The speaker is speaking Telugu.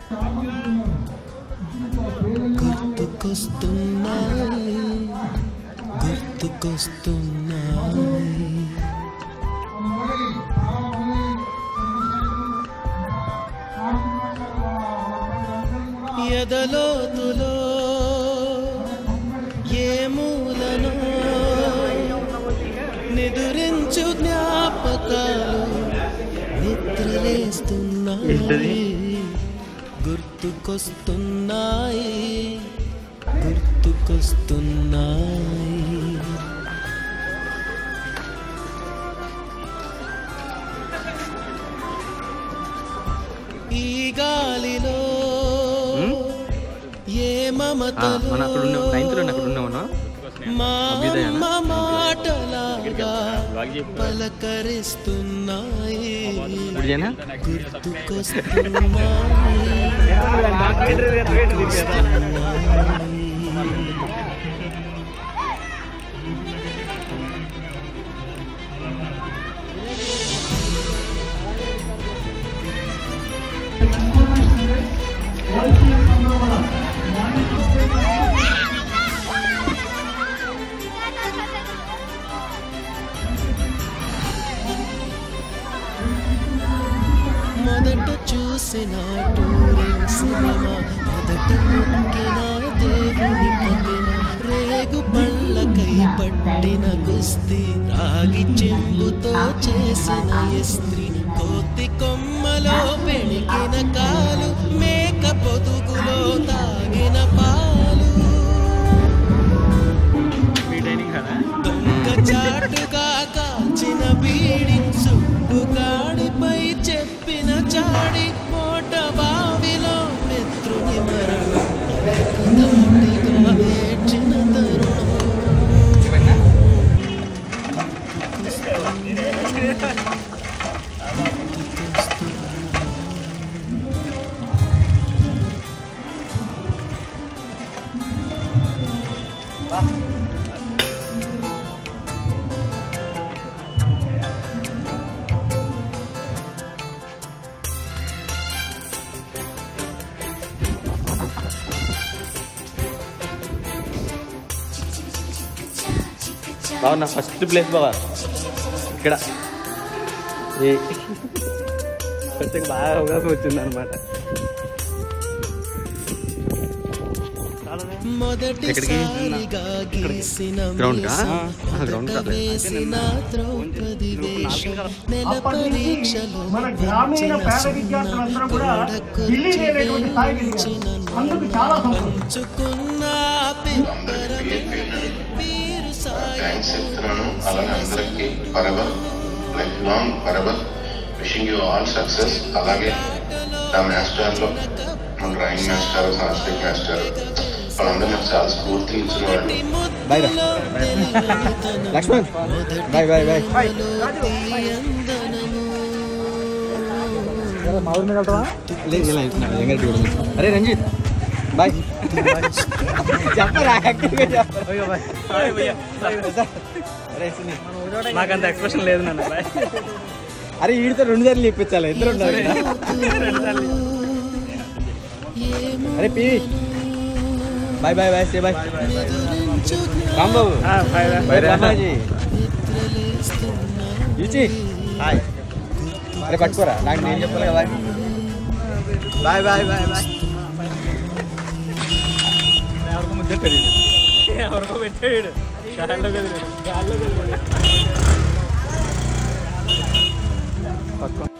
గుర్తుకొస్తున్నాయి గుర్తుకొస్తున్నాయి ఎదలోతులో ఏ మూలను నిదురించు జ్ఞాపకాలు నిద్రలేస్తున్నాయి గుర్తుకొస్తున్నాయి గుర్తుకొస్తున్నాయి ఈ గాలిలో ఏ మమతలు మన అక్కడ ఉన్న నైన్త్ లో అక్కడ ఉన్నామన్నా మా అభ్యుదయనా? అమ్మ మాటలాగా పలకరిస్తున్నాయి ఇప్పుడు చేయనా మొదట చూసిన టూరింగ్ సినిమా మొదట మొక్కిన దేవుని ప్రతిమ రేగు పళ్ళకై పట్టిన కుస్తీ రాగి చెంబుతో చేసిన ఇస్త్రీ కోతి కొమ్మలో పెణికిన కాలు మేక పొదుగులో తాగిన పాలు దొంగ చాటుగా కాల్చిన బీడి సుబ్బుగాడిపై చెప్పిన చాడి కోట బావిలో మిత్రుని మరణం దాటిగా ఏడ్చిన తరుణం బావ నా ఫస్ట్ ప్లేస్ బావా ఇక్కడ ఏ కొంచెం బాగా అవగాహన వచ్చింది అనమాట మొదటిసారిగా గీసిన గ్రౌండ్ కా? మీసం, ఆ, గ్రౌండ్ మొదట కాదు. వేసిన ద్రౌపది వేషం, నెల పరీక్షలో మన గ్రామీణ పేద వచ్చిన విద్యార్థులందరూ కూడా గోడకు ఢిల్లీ లేనటువంటి స్థాయికి చేర్చిన ఎదిగారు. అందుకు చాలా సంతోషం పంచుకున్న పిప్పరమే వీరు థ్యాంక్స్ సాయి చెప్తున్నాను అలాగే అందరికీ forever life long forever wishing you all success అలాగే నా మాస్టర్లో మన డ్రాయింగ్ మాస్టర్ సాంస్క్రిట్ మాస్టర్ వాళ్ళందరూ నాకు చాలా స్ఫూర్తిని ఇచ్చిన వాళ్ళు బాయ్ రా లక్ష్మణ్ బాయ్ బాయ్ బాయ్ లేదు ఇలా ఇస్తున్నాడు ఎంగరెడ్డి కూడా అరే రంజిత్ బాయ్ చెప్పరా యాక్టివ్గా చెప్పరా అరే సునీల్. మాకంత ఎక్స్ప్రెషన్ లేదు నన్ను అరే వీడితో రెండు సార్లు చెప్పించాలి ఇద్దరు ఉండాలి అరే పి bye bye bye say bye Rambabu bye Ramaji ఇచ్చి హాయ్ అరే పట్టుకోరా నాకు నేను చెప్పాలి కదా బాయ్ బాయ్ బాయ్ బాయ్ ఎవరికో ముద్ద తెలియదు ఎవరికో పెట్టాడు గాల్లో కదిలాడు గాల్లో కదిలాడు